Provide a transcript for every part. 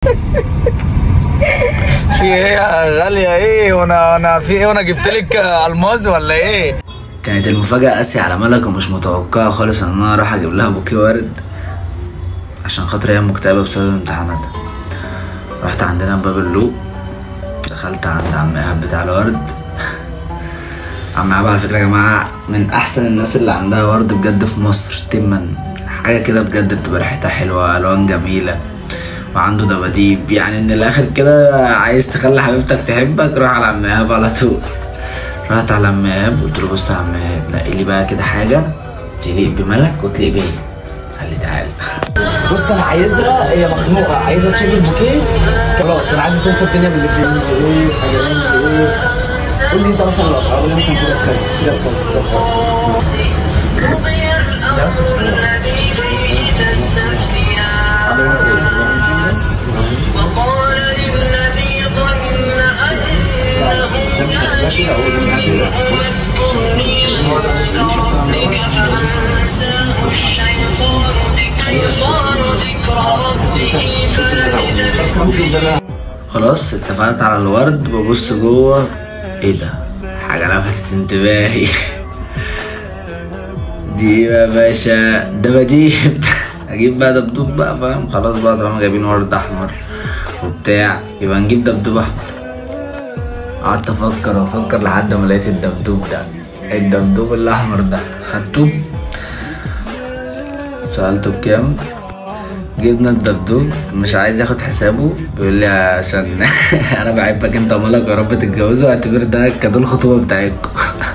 في ايه يا غالية ايه وانا انا في ايه وانا جبت لك الماظ ولا ايه؟ كانت المفاجأة قاسية على ملك ومش متوقعة خالص ان انا اروح اجيب لها بوكيه ورد عشان خاطر هي مكتئبة بسبب امتحاناتها رحت عندنا باب اللوق دخلت عند عم ايهاب بتاع الورد عم ايهاب على فكرة يا جماعة من احسن الناس اللي عندها ورد بجد في مصر تما حاجة كده بجد بتبقى ريحتها حلوة الوان جميلة وعنده دباديب يعني من الاخر كده عايز تخلي حبيبتك تحبك روح على عم ايهاب على طول رحت على عم ايهاب قلت له بص يا عم ايهاب نقي لي بقى كده حاجه تليق بملك وتليق بيا قال لي تعالى بص انا عايزها هي مخنوقه عايزه تشوف البوكيه خلاص انا عايزه تنسى الدنيا باللي فيه ايه حاجه ايه قول لي انت مثلا الاسعار قول لي مثلا كده بكذا كده بكذا كده بكذا وقال للذي ظن أنه اذكرني عند ربك فأنساه الشيطان الشيطان ذكر ربه فلبث في خلاص اتفقت على الورد ببص جوه ايه ده حاجه لفتت انتباهي دي يا باشا دباديب اجيب بقى دبدوب بقى فاهم خلاص بقى طالما جايبين ورد احمر وبتاع يبقى نجيب دبدوب احمر قعدت افكر وافكر لحد ما لقيت الدبدوب ده الدبدوب الاحمر ده خدته سألته بكام جبنا الدبدوب مش عايز ياخد حسابه بيقول لي عشان انا بحبك انت ومالك يا رب تتجوزوا اعتبر ده كادو الخطوبه بتاعتكم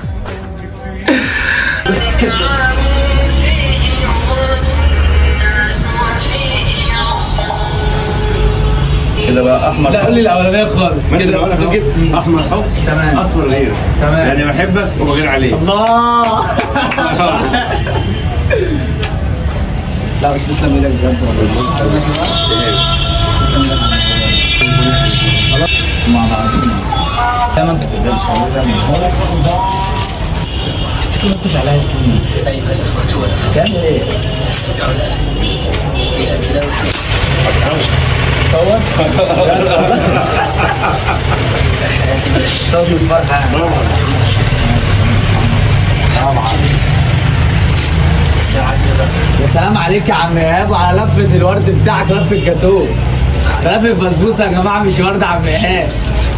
كده بقى احمر لا قول لي الاولانيه خالص ماشي كده اقول لك نجيب أهو. احمر حب تمام. اصفر غير تمام. يعني بحبك وبغير عليك الله لا بس تسلم ايدك بجد والله بص هقول لك إيه بقى. تسلم ايدك خلاص مع بعض زي ما انت تقدرش والله زي ما انت تفتكر متفق عليا كام؟ كام ايه؟ صور صوت الفرحة يا سلام عليك يا عم ايهاب وعلى لفة الورد بتاعك لفة جاتوه ده لفة بسبوسة يا جماعة مش ورد عم ايهاب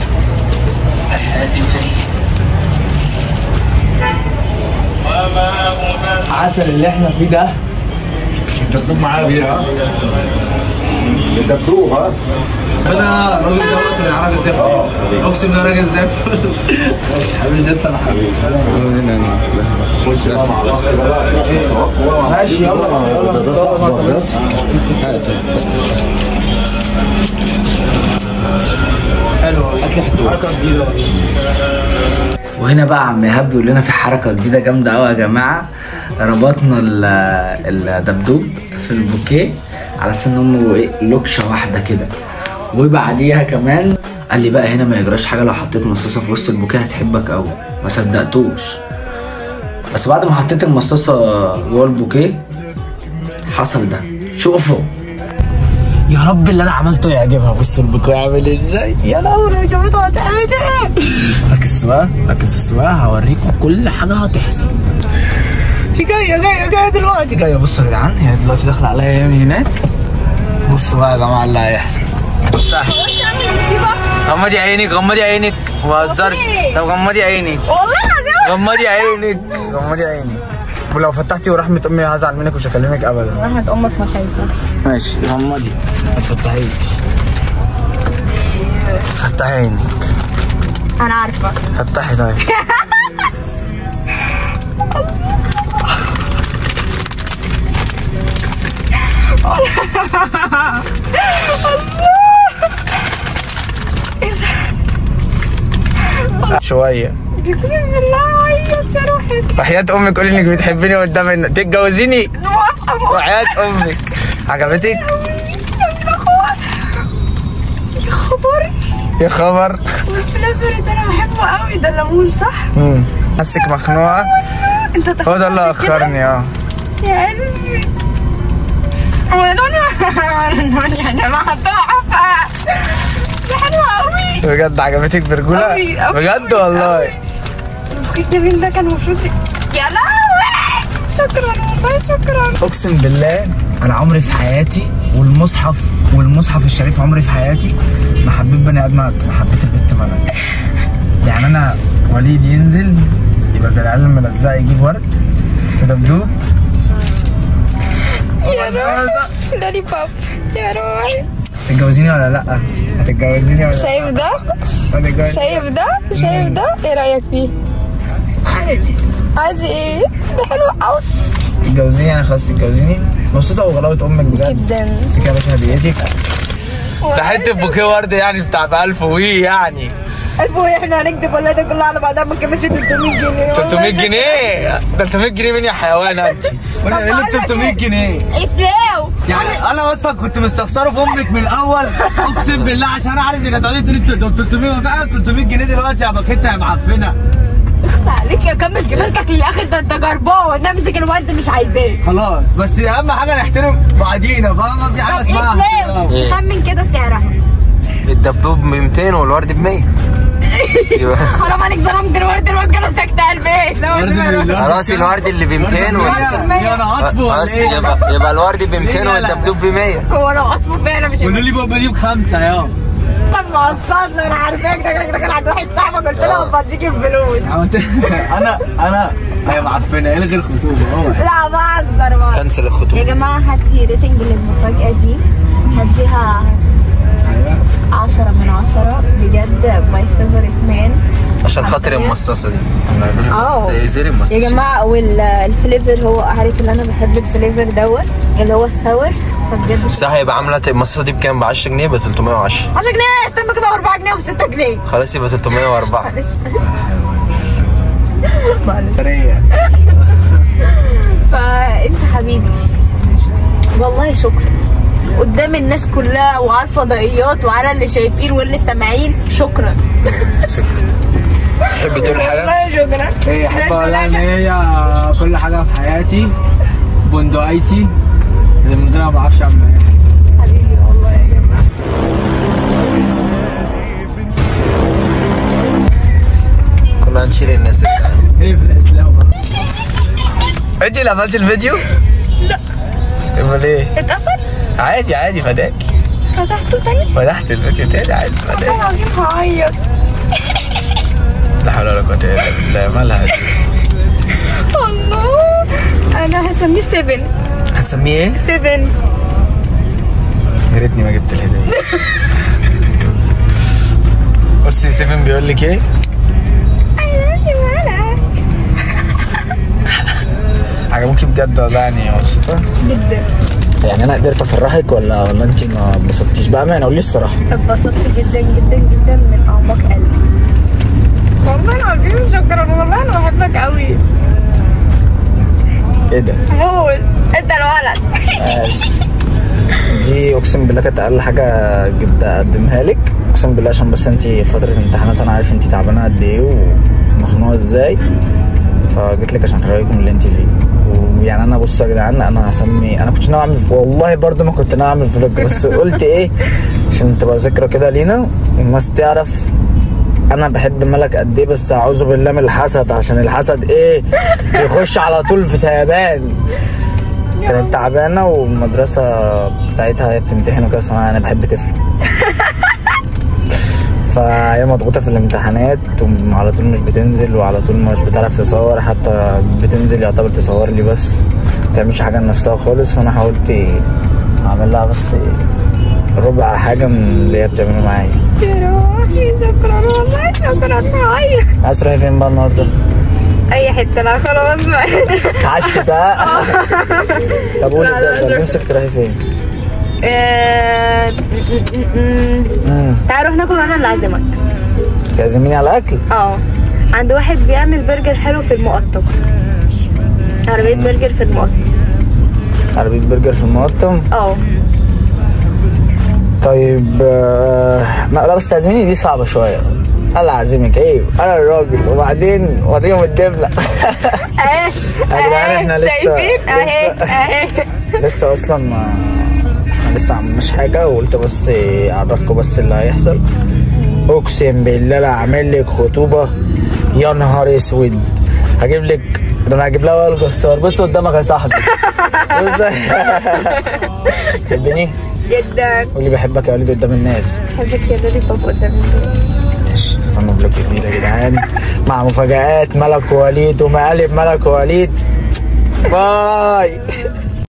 عسل اللي احنا فيه ده تطلب معاه بيها ها؟ بتاكلوه ها؟ انا الراجل دوت اللي عربي زي الفل اقسم بالله راجل زي الفل ماشي حبيبي تسلم يا حبيبي خش بقى مع الاخ ده بقى ماشي يلا يلا ده صاحبك بس حلو حركة جديدة وهنا بقى عم ايهاب بيقول لنا في حركه جديده جامده قوي يا جماعه ربطنا ال- الدبدوب في البوكيه على اساس ان هم ايه لوكشه واحده كده وبعديها كمان قال لي بقى هنا ما يجراش حاجه لو حطيت مصاصه في وسط البوكيه هتحبك قوي ما صدقتوش بس بعد ما حطيت المصاصه جوه البوكيه حصل ده شوفوا يا رب اللي انا عملته يعجبها بصوا البوكيه عامل ازاي يا لهوي يا شفتوا هتعمل ايه ركز السواقه ركز السواقه هوريكم كل حاجه هتحصل دي جايه جايه جايه دلوقتي جايه بصوا يا جدعان هي دلوقتي داخله عليا من هناك بصوا بقى يا جماعه اللي هيحصل غمضي عينك غمضي عينك ما بهزرش طب غمضي عينك والله العظيم غمضي عينك غمضي عينك ولو فتحتي ورحمة أمي هزعل منك مش هكلمك أبدا راحت امك ما شايفه ماشي غمضي ما تفتحيش فتحي عينك انا عارفه فتحي طيب شوية اقسم بالله عيط يا روحي وحياة أمك قولي إنك بتحبيني قدام الناس تتجوزيني موافقه وحياة أمك عجبتك؟ يا خبر يا خبر والفلافل ده انا بحبه قوي ده الليمون صح؟ مم. حاسك مخنوقة انت هو ده اللي عشان كده؟ أخرني اه يا قلبي ولوني يا جماعه تحفه بجد عجبتك برجوله أوي، أوي، بجد أوي، والله البوكيه الجميل ده كان المفروض ي- يا لهوي شكرا والله شكرا اقسم بالله انا عمري في حياتي والمصحف والمصحف الشريف عمري في حياتي ما حبيت بني ادم قد ما حبيت البت ملك يعني انا وليد ينزل يبقى زي العيال الملزقه يجيب ورد ودبدوب يا روحي لولي بوب يا روحي تتجوزيني ولا لا؟ هتتجوزيني ولا لا؟ شايف ده هتتجوزيني شايف ده شايف ده ايه رايك فيه عادي عادي ايه ده حلو قوي تتجوزيني انا خلاص تتجوزيني مبسوطه وغلاوه امك بجد جدا بس كده يا باشا هديتك ده حته بوكيه ورد يعني بتاع ب 1000 وي يعني ابوي احنا هنكتب ولا ده كله على بعضها ما كملش 300 جنيه 300 جنيه 300 جنيه مين يا حيوان انت؟ وانا ايه اللي ب 300 جنيه؟ اسلام يعني انا اصلا كنت مستخسره في امك من الاول اقسم بالله عشان انا عارف انك هتقعدي تقولي 300 فعلا 300 جنيه دلوقتي يا باكيتة يا معفنه عليك يا كمل جمالك للاخر ده انت جربان نمسك الورد مش عايزاه خلاص بس اهم حاجه نحترم بعضينا فاهم ما في حاجه طب اسمها اسلام احترام. خمن كده سعرها الدبدوب ب 200 والورد ب 100 يبقى حرام عليك ظلمت الورد الورد كانوا ساكتة البيت لا ورد ما يروح. خلاص الورد اللي ب 200 وال... يا انا عطفه ولا خلاص ايه؟ يبقى يبقى الورد ب 200 والدبدوب ب 100 هو لو اصله فعلا مش قولوا لي بابا دي بخمسه يا طب ما قصدنا انا عارفاك ده ده كان عند واحد صاحبك قلت له بديك الفلوس عملت انا انا هي معفنه الغي الخطوبه هو لا بهزر بقى كنسل الخطوبه يا جماعة هدي ريتنج للمفاجأة دي هديها عشرة من عشرة بجد ماي فيفورت مان عشان خاطر المصاصه دي اه. زي زي المصاصه يا جماعة والفليفر هو عارف ان انا بحب الفليفر دوت اللي هو الساور فبجد صح هيبقى عامله المصاصه دي بكام ب 10 جنيه ب 310 10 جنيه استنى كده 4 جنيه و 6 جنيه خلاص يبقى 304 سريه فانت حبيبي والله شكرا قدام الناس كلها وعلى الفضائيات وعلى اللي شايفين واللي سامعين شكرا تحب تقول حاجه والله شكرا هي احب اقول لها ان هي كل حاجه في حياتي بندقيتي اللي من غيرها ما بعرفش اعمل اي حاجه حبيبي والله يا جماعة كنا هنشيل الناس ايه في الاسلام انت اللي عملت الفيديو؟ لا امال ايه؟ اتقفل عادي عادي فداك فتحته تاني فتحت الفيديو تاني عادي فداك والله العظيم هعيط لا حول ولا قوة الا بالله مالها دي الله انا هسميه 7 هتسميه ايه؟ 7 يا ريتني ما جبت الهدية بصي سيفن بيقول لك ايه؟ عجبوكي بجد والله يعني مبسوطة؟ جدا يعني انا قدرت افرحك ولا ولا انت ما اتبسطتيش بقى ما قولي الصراحة اتبسطت جدا جدا جدا من اعماق قلبي والله العظيم شكرا والله انا بحبك قوي ايه ده؟ موز انت الولد ماشي دي اقسم بالله كانت اقل حاجه جبت اقدمها لك اقسم بالله عشان بس انت في فتره امتحانات انا عارف انت تعبانه قد ايه ومخنوقه ازاي فجيت لك عشان اخرجك من اللي انت فيه ويعني انا بصوا يا جدعان انا هسمي انا كنت ناوي اعمل والله برضه ما كنت ناوي اعمل فلوج بس قلت ايه عشان تبقى ذكرى كده لينا والناس تعرف انا بحب ملك قد ايه بس اعوذ بالله من الحسد عشان الحسد ايه يخش على طول في سيبان كانت تعبانه والمدرسه بتاعتها هي بتمتحن وكده بس انا بحب طفل فهي مضغوطه في الامتحانات وعلى طول مش بتنزل وعلى طول مش بتعرف تصور حتى بتنزل يعتبر تصور لي بس ما تعملش حاجه لنفسها خالص فانا حاولت اعمل لها بس ربع حاجه من اللي هي بتعمله معايا يا روحي شكرا والله شكرا هعيط عايز تروحي فين بقى النهارده؟ اي حته لا خلاص بقى اتعشت ها؟ طب قولي لا، لا، بجد شكرا. نفسك تروحي فين؟ آه، م- م- م- امم تعال نروح ناكل وانا اللي اعزمك تعزميني على اكل؟ اه عند واحد بيعمل برجر حلو في المقطم عربية برجر في المقطم عربية برجر في المقطم اه طيب آه، لا لا بس تعزميني دي صعبة شوية انا اعزمك ايه انا الراجل وبعدين وريهم الدبلة اهي يا جدعان احنا لسه شايفين اهي لسه, اهي لسه اصلا ما احنا لسه عملناش حاجة وقلت بس اعرفكم بس اللي هيحصل اقسم بالله لا اعمل لك خطوبه يا نهار اسود هجيب لك ده انا هجيب لها بقى الجسار بص قدامك يا صاحبي بص تحبني؟ جدا قولي بحبك يا وليد قدام الناس حبك يا دادي بابا قدام الناس. ماشي استنوا بلوك جديد يا جدعان مع مفاجآت ملك ووليد ومقالب ملك ووليد باي